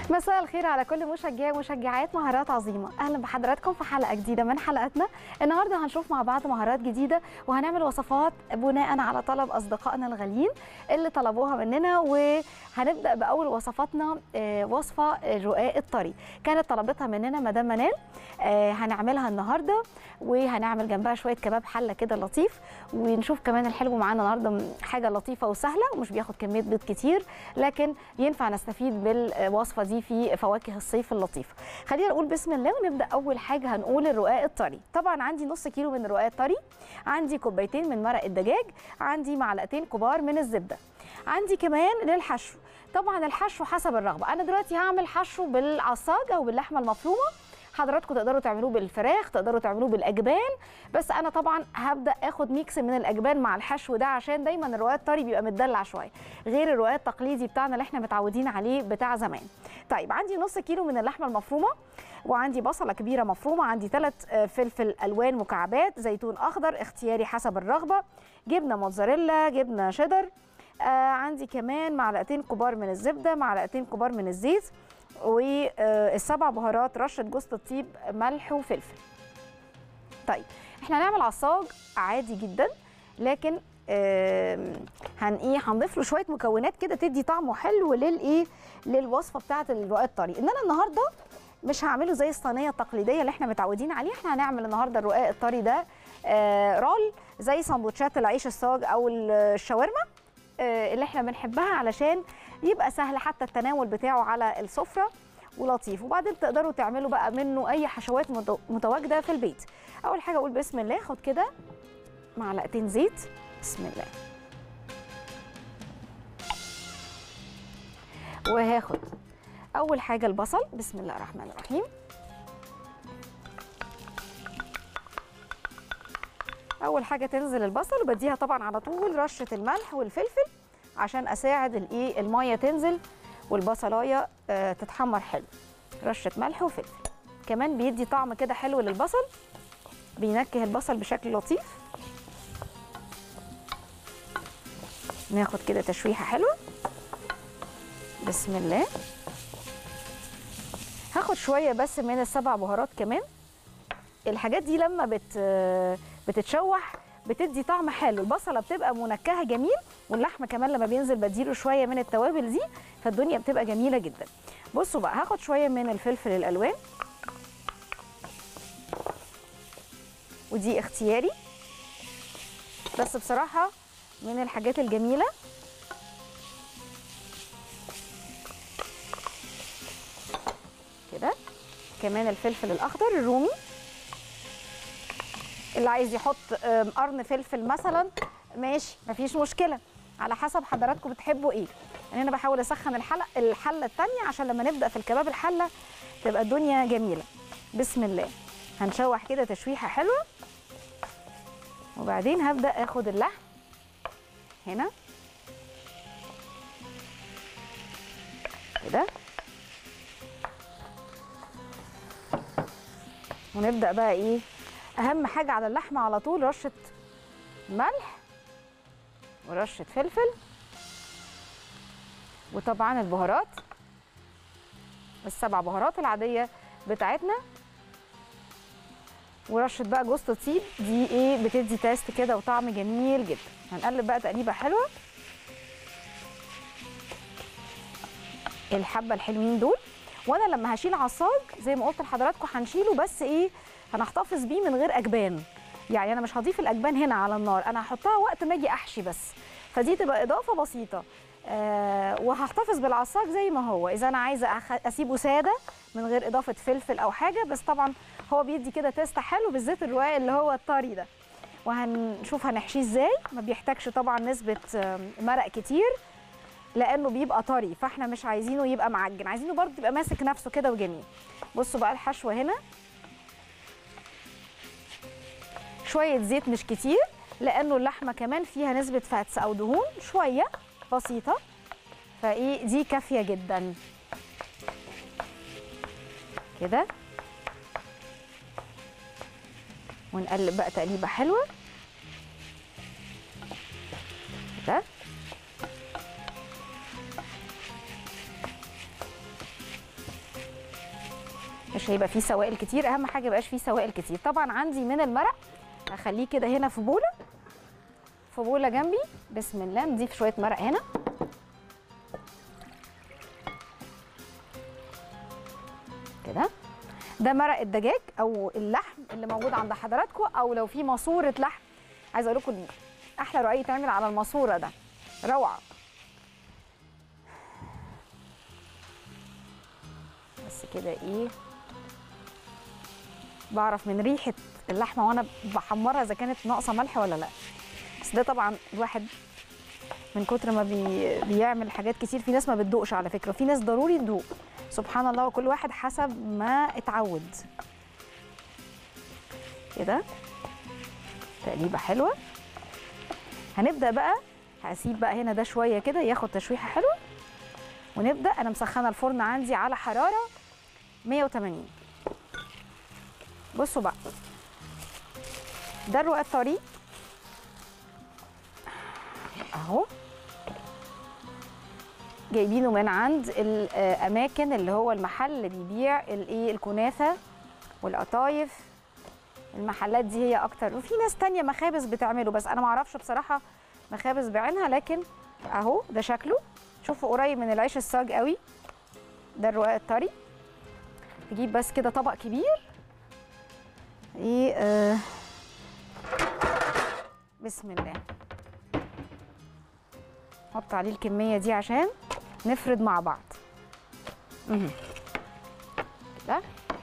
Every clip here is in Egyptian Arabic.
مساء الخير على كل مشجعي ومشجعات مهارات عظيمه اهلا بحضراتكم في حلقه جديده من حلقاتنا النهارده هنشوف مع بعض مهارات جديده وهنعمل وصفات بناء على طلب اصدقائنا الغاليين اللي طلبوها مننا وهنبدا باول وصفاتنا آه، وصفه الرقاق الطري كانت طلبتها مننا مدام منال آه، هنعملها النهارده وهنعمل جنبها شويه كباب حله كده لطيف ونشوف كمان الحلو معانا النهارده حاجه لطيفه وسهله ومش بياخد كميه بيض كتير لكن ينفع نستفيد بالوصفه دي في فواكه الصيف اللطيفه خلينا نقول بسم الله ونبدا اول حاجه هنقول الرقاق الطري طبعا عندي نص كيلو من الرقاق الطري عندي كوبايتين من مرق الدجاج عندي معلقتين كبار من الزبده عندي كمان للحشو طبعا الحشو حسب الرغبه انا دلوقتي هعمل حشو بالعصاج او باللحمه المفرومه حضراتكم تقدروا تعملوه بالفراخ تقدروا تعملوه بالاجبان بس انا طبعا هبدا اخد ميكس من الاجبان مع الحشو ده عشان دايما الرقاق الطري بيبقى متدلع شويه غير الرقاق التقليدي بتاعنا اللي احنا متعودين عليه بتاع زمان طيب عندي نص كيلو من اللحمه المفرومه وعندي بصله كبيره مفرومه عندي ثلاث فلفل الوان مكعبات زيتون اخضر اختياري حسب الرغبه جبنه موتزاريلا جبنه شيدر آه عندي كمان معلقتين كبار من الزبده معلقتين كبار من الزيت والسبع بهارات رشه جوز الطيب ملح وفلفل طيب احنا هنعمل عصاج عادي جدا لكن آم، هن ايه هنضيف له شويه مكونات كده تدي طعمه حلو للايه للوصفه بتاعه الرقاق الطري انما النهارده مش هعمله زي الصينيه التقليديه اللي احنا متعودين عليه احنا هنعمل النهارده الرقاق الطري ده آه، رول زي سندوتشات العيش الصاج او الشاورما آه، اللي احنا بنحبها علشان يبقى سهل حتى التناول بتاعه على السفره ولطيف وبعدين تقدروا تعملوا بقى منه اي حشوات مت- متواجده في البيت اول حاجه اقول بسم الله خد كده معلقتين زيت بسم الله وهاخد اول حاجه البصل بسم الله الرحمن الرحيم اول حاجه تنزل البصل وبديها طبعا على طول رشه الملح والفلفل عشان اساعد الايه الميه تنزل والبصلايه آه، تتحمر حلو رشه ملح وفلفل كمان بيدي طعم كده حلو للبصل بينكه البصل بشكل لطيف ناخد كده تشويحه حلوه بسم الله هاخد شويه بس من السبع بهارات كمان الحاجات دي لما بت بتتشوح بتدي طعم حلو البصله بتبقى منكهه جميل واللحمه كمان لما بينزل بديله شويه من التوابل دي فالدنيا بتبقى جميله جدا بصوا بقى هاخد شويه من الفلفل الالوان ودي اختياري بس بصراحه من الحاجات الجميله كده كمان الفلفل الاخضر الرومي اللي عايز يحط آم، قرن فلفل مثلا ماشي مفيش مشكله على حسب حضراتكم بتحبوا ايه يعني انا بحاول اسخن الحلقه الحله الثانيه عشان لما نبدا في الكباب الحله تبقى الدنيا جميله بسم الله هنشوح كده تشويحه حلوه وبعدين هبدا اخد اللحم هنا كده ونبدا بقى ايه اهم حاجه على اللحمه على طول رشه ملح ورشه فلفل وطبعا البهارات السبع بهارات العاديه بتاعتنا ورشه بقى جوز الطيب دي ايه بتدي تيست كده وطعم جميل جدا هنقلب بقى تقليبه حلوه الحبه الحلوين دول وانا لما هشيل عصاج زي ما قلت لحضراتكم هنشيله بس ايه هنحتفظ بيه من غير اجبان يعني انا مش هضيف الاجبان هنا على النار انا هحطها وقت ما اجي احشي بس فدي تبقى اضافه بسيطه آه وهحتفظ بالعصاج زي ما هو اذا انا عايزه أخ- اسيبه ساده من غير اضافه فلفل او حاجه بس طبعا هو بيدي كده تيست حلو بالذات الرقاق اللي هو الطري ده وهنشوف هنحشيه ازاي ما بيحتاجش طبعا نسبه آم، مرق كتير لانه بيبقى طري فاحنا مش عايزينه يبقى معجن عايزينه برضه يبقى ماسك نفسه كده وجميل بصوا بقى الحشوه هنا شويه زيت مش كتير لانه اللحمه كمان فيها نسبه فاتس او دهون شويه بسيطه فايه دي كافيه جدا كده ونقلب بقى تقليبه حلوه كده مش هيبقى فيه سوائل كتير اهم حاجه يبقاش فيه سوائل كتير طبعا عندي من المرق هخليه كده هنا في بوله في بوله جنبي بسم الله نضيف شويه مرق هنا كده ده مرق الدجاج او اللحم اللي موجود عند حضراتكم او لو في ماسوره لحم عايزه اقول لكم احلى رقاق يتعمل على الماسوره ده روعه بس كده ايه بعرف من ريحه اللحمه وانا بحمرها اذا كانت ناقصه ملح ولا لا بس ده طبعا الواحد من كتر ما بي بيعمل حاجات كتير في ناس ما بتدوقش على فكره في ناس ضروري تدوق سبحان الله وكل واحد حسب ما اتعود كده تقليبه حلوه هنبدا بقى هسيب بقى هنا ده شويه كده ياخد تشويحه حلوه ونبدا انا مسخنه الفرن عندي على حراره 180 بصوا بقى ده الرقاق الطري اهو جايبينه من عند الاماكن اللي هو المحل اللي بيبيع الايه الكنافه والقطايف المحلات دي هي اكتر وفي ناس تانية مخابز بتعمله بس انا ما اعرفش بصراحه مخابز بعينها لكن اهو ده شكله شوفوا قريب من العيش الصاج قوي ده الرقاق الطري تجيب بس كده طبق كبير ايه آه بسم الله نحط عليه الكميه دي عشان نفرد مع بعض مهم. كده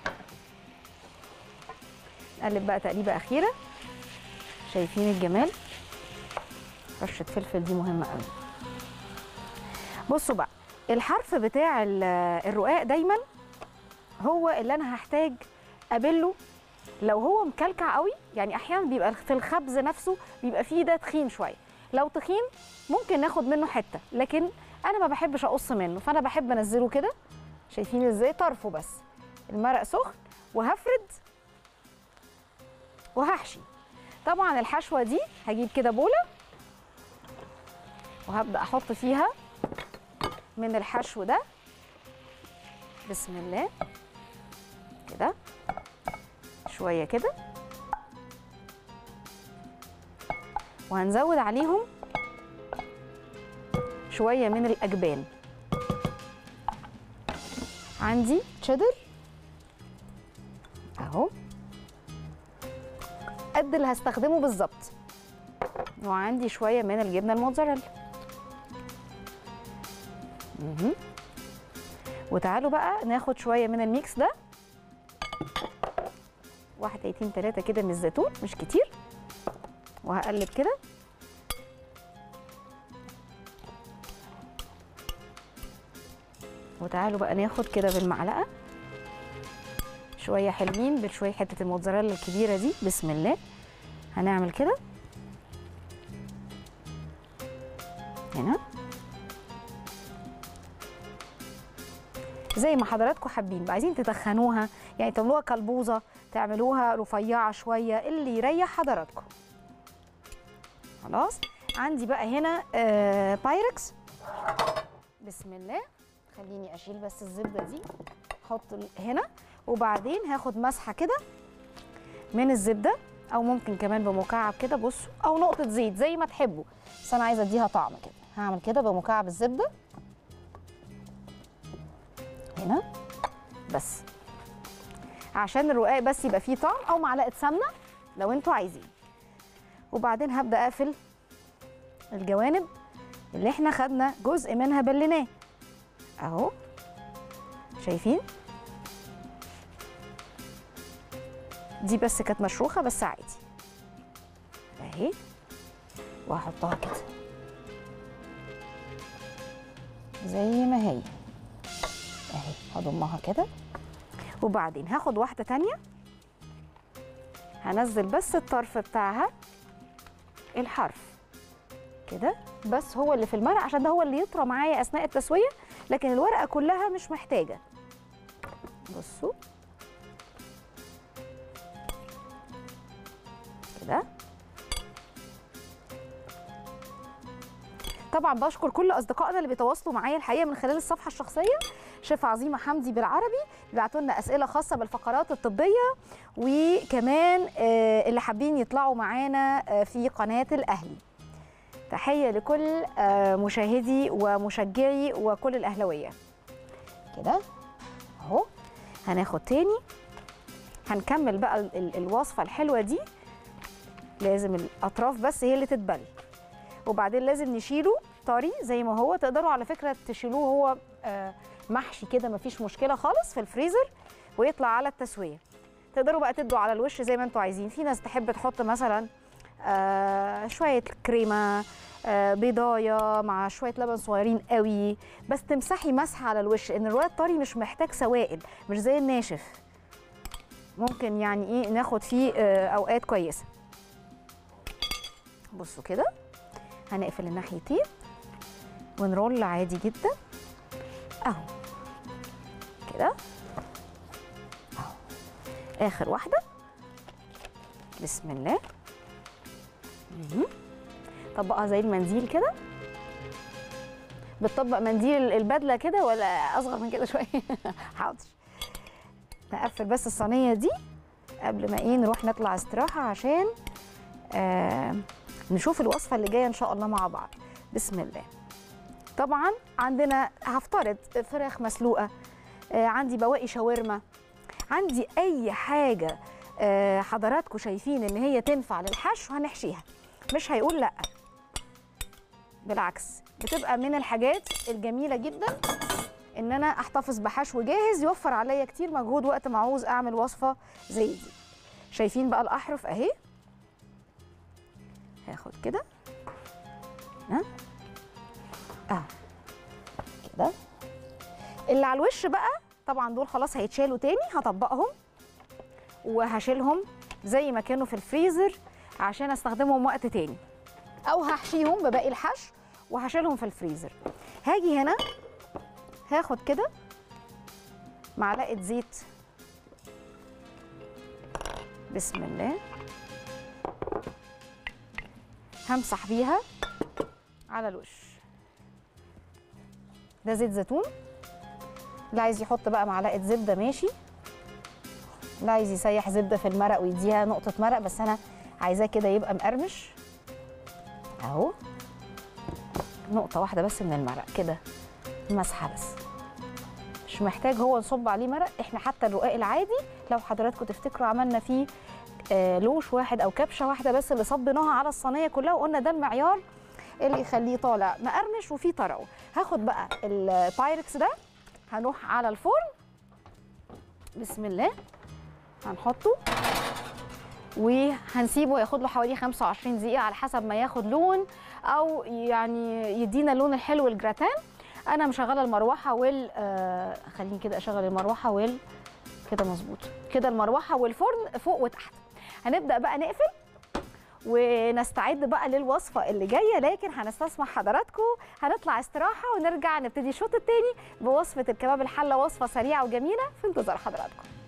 نقلب بقى تقليبه اخيره شايفين الجمال رشه فلفل دي مهمه قوي بصوا بقى الحرف بتاع الرقاق دايما هو اللي انا هحتاج ابله لو هو مكلكع قوي يعني احيانا بيبقى في الخبز نفسه بيبقى فيه ده تخين شويه لو تخين ممكن ناخد منه حته لكن انا ما بحبش اقص منه فانا بحب انزله كده شايفين ازاي طرفه بس المرق سخن وهفرد وهحشي طبعا الحشوه دي هجيب كده بوله وهبدا احط فيها من الحشو ده بسم الله كده شويه كده وهنزود عليهم شويه من الاجبان عندي تشيدر اهو قد اللي هستخدمه بالظبط وعندي شويه من الجبنه الموتزاريلا مهم. وتعالوا بقى ناخد شويه من الميكس ده واحد اتنين تلاته كده من الزيتون مش كتير وهقلب كده وتعالوا بقى ناخد كده بالمعلقه شويه حلوين بشويه حته الموتزاريلا الكبيره دي بسم الله هنعمل كده هنا زي ما حضراتكم حابين بقى عايزين تتخنوها يعني تعملوها كلبوزه تعملوها رفيعه شويه اللي يريح حضراتكم خلاص عندي بقى هنا آه بايركس بسم الله خليني اشيل بس الزبده دي احط هنا وبعدين هاخد مسحه كده من الزبده او ممكن كمان بمكعب كده بصوا او نقطه زيت زي ما تحبوا بس انا عايزه اديها طعم كده هعمل كده بمكعب الزبده هنا بس عشان الرقاق بس يبقى فيه طعم او معلقه سمنه لو انتوا عايزين وبعدين هبدا اقفل الجوانب اللي احنا خدنا جزء منها بليناه اهو شايفين دي بس كانت مشروخه بس عادي اهي وهحطها كده زي ما هي اهي هضمها كده وبعدين هاخد واحده تانية هنزل بس الطرف بتاعها الحرف كده بس هو اللي في المرق عشان ده هو اللي يطرى معايا اثناء التسويه لكن الورقه كلها مش محتاجه بصوا كده طبعا بشكر كل اصدقائنا اللي بيتواصلوا معايا الحقيقه من خلال الصفحه الشخصيه شيف عظيمه حمدي بالعربي بيبعتوا لنا اسئله خاصه بالفقرات الطبيه وكمان آه، اللي حابين يطلعوا معانا آه، في قناه الاهلي تحيه لكل آه، مشاهدي ومشجعي وكل الاهلاويه كده اهو هناخد تاني هنكمل بقى ال- ال- الوصفه الحلوه دي لازم الاطراف بس هي اللي تتبل وبعدين لازم نشيله طري زي ما هو تقدروا على فكره تشيلوه هو آه، محشي كده مفيش مشكله خالص في الفريزر ويطلع على التسويه تقدروا بقى تدوا على الوش زي ما انتوا عايزين في ناس تحب تحط مثلا آه، شويه كريمه آه، بيضايه مع شويه لبن صغيرين قوي بس تمسحي مسحه على الوش ان الرواية الطري مش محتاج سوائل مش زي الناشف ممكن يعني ايه ناخد فيه آه، اوقات كويسه بصوا كده هنقفل الناحيتين ونرول عادي جدا اهو كده اهو اخر واحده بسم الله مهم. طبقها زي المنديل كده بتطبق منديل البدله كده ولا اصغر من كده شويه حاضر نقفل بس الصينيه دي قبل ما ايه نروح نطلع استراحه عشان آه نشوف الوصفه اللي جايه ان شاء الله مع بعض بسم الله طبعا عندنا هفترض فراخ مسلوقه آه عندي بواقي شاورما عندي اي حاجه آه حضراتكم شايفين ان هي تنفع للحشو هنحشيها مش هيقول لا بالعكس بتبقى من الحاجات الجميله جدا ان انا احتفظ بحشو جاهز يوفر عليا كتير مجهود وقت ما عاوز اعمل وصفه زي دي شايفين بقى الاحرف اهي هاخد كده ها اه كده اللي على الوش بقى طبعا دول خلاص هيتشالوا تاني هطبقهم وهشيلهم زي ما كانوا في الفريزر عشان استخدمهم وقت تاني او هحشيهم بباقي الحشو وهشيلهم في الفريزر هاجي هنا هاخد كده معلقه زيت بسم الله همسح بيها على الوش ده زيت زيتون اللي عايز يحط بقى معلقه زبده ماشي اللي عايز يسيح زبده في المرق ويديها نقطه مرق بس انا عايزاه كده يبقى مقرمش اهو نقطه واحده بس من المرق كده مسحه بس مش محتاج هو نصب عليه مرق احنا حتى الرقاق العادي لو حضراتكم تفتكروا عملنا فيه آه لوش واحد او كبشه واحده بس اللي صبيناها على الصينيه كلها وقلنا ده المعيار اللي يخليه طالع مقرمش وفيه طرقه هاخد بقى البايركس ده هنروح على الفرن بسم الله هنحطه وهنسيبه ياخد له حوالي 25 دقيقه على حسب ما ياخد لون او يعني يدينا اللون الحلو الجراتان انا مشغله المروحه وال آه خليني كده اشغل المروحه وال كده مظبوط كده المروحه والفرن فوق وتحت هنبدا بقى نقفل ونستعد بقى للوصفه اللي جايه لكن هنستسمح حضراتكم هنطلع استراحه ونرجع نبتدي الشوط الثاني بوصفه الكباب الحله وصفه سريعه وجميله في انتظار حضراتكم